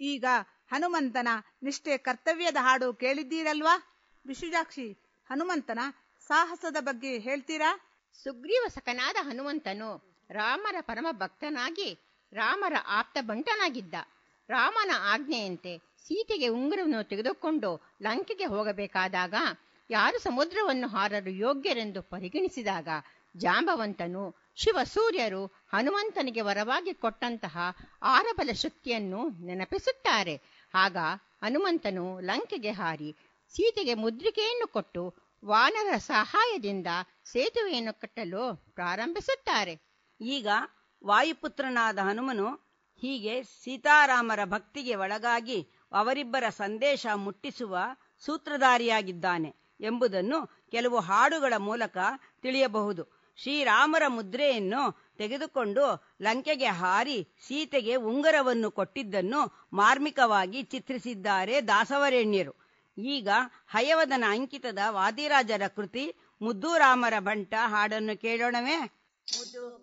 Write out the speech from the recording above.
ಈಗ ಹನುಮಂತನ ನಿಷ್ಠೆ ಕರ್ತವ್ಯದ ಹಾಡು ಕೇಳಿದ್ದೀರಲ್ವಾ ವಿಶುಜಾಕ್ಷಿ ಹನುಮಂತನ ಸಾಹಸದ ಬಗ್ಗೆ ಹೇಳ್ತೀರಾ ಸುಗ್ರೀವ ಸಖನಾದ ಹನುಮಂತನು ರಾಮರ ಪರಮ ಭಕ್ತನಾಗಿ ರಾಮರ ಆಪ್ತ ಬಂಟನಾಗಿದ್ದ ರಾಮನ ಆಜ್ಞೆಯಂತೆ ಸೀತೆಗೆ ಉಂಗುರವನ್ನು ತೆಗೆದುಕೊಂಡು ಲಂಕೆಗೆ ಹೋಗಬೇಕಾದಾಗ ಯಾರು ಸಮುದ್ರವನ್ನು ಹಾರಲು ಯೋಗ್ಯರೆಂದು ಪರಿಗಣಿಸಿದಾಗ ಜಾಂಬವಂತನು ಶಿವ ಸೂರ್ಯರು ಹನುಮಂತನಿಗೆ ವರವಾಗಿ ಕೊಟ್ಟಂತಹ ಆರಬಲ ಶಕ್ತಿಯನ್ನು ನೆನಪಿಸುತ್ತಾರೆ ಆಗ ಹನುಮಂತನು ಲಂಕೆಗೆ ಹಾರಿ ಸೀತೆಗೆ ಮುದ್ರಿಕೆಯನ್ನು ಕೊಟ್ಟು ವಾನರ ಸಹಾಯದಿಂದ ಸೇತುವೆಯನ್ನು ಕಟ್ಟಲು ಪ್ರಾರಂಭಿಸುತ್ತಾರೆ ಈಗ ವಾಯುಪುತ್ರನಾದ ಹನುಮನು ಹೀಗೆ ಸೀತಾರಾಮರ ಭಕ್ತಿಗೆ ಒಳಗಾಗಿ ಅವರಿಬ್ಬರ ಸಂದೇಶ ಮುಟ್ಟಿಸುವ ಸೂತ್ರಧಾರಿಯಾಗಿದ್ದಾನೆ ಎಂಬುದನ್ನು ಕೆಲವು ಹಾಡುಗಳ ಮೂಲಕ ತಿಳಿಯಬಹುದು ಶ್ರೀರಾಮರ ಮುದ್ರೆಯನ್ನು ತೆಗೆದುಕೊಂಡು ಲಂಕೆಗೆ ಹಾರಿ ಸೀತೆಗೆ ಉಂಗರವನ್ನು ಕೊಟ್ಟಿದ್ದನ್ನು ಮಾರ್ಮಿಕವಾಗಿ ಚಿತ್ರಿಸಿದ್ದಾರೆ ದಾಸವರೇಣ್ಯರು ಈಗ ಹಯವದನ ಅಂಕಿತದ ವಾದಿರಾಜರ ಕೃತಿ ಮುದ್ದೂರಾಮರ ಬಂಟ ಹಾಡನ್ನು ಕೇಳೋಣವೇ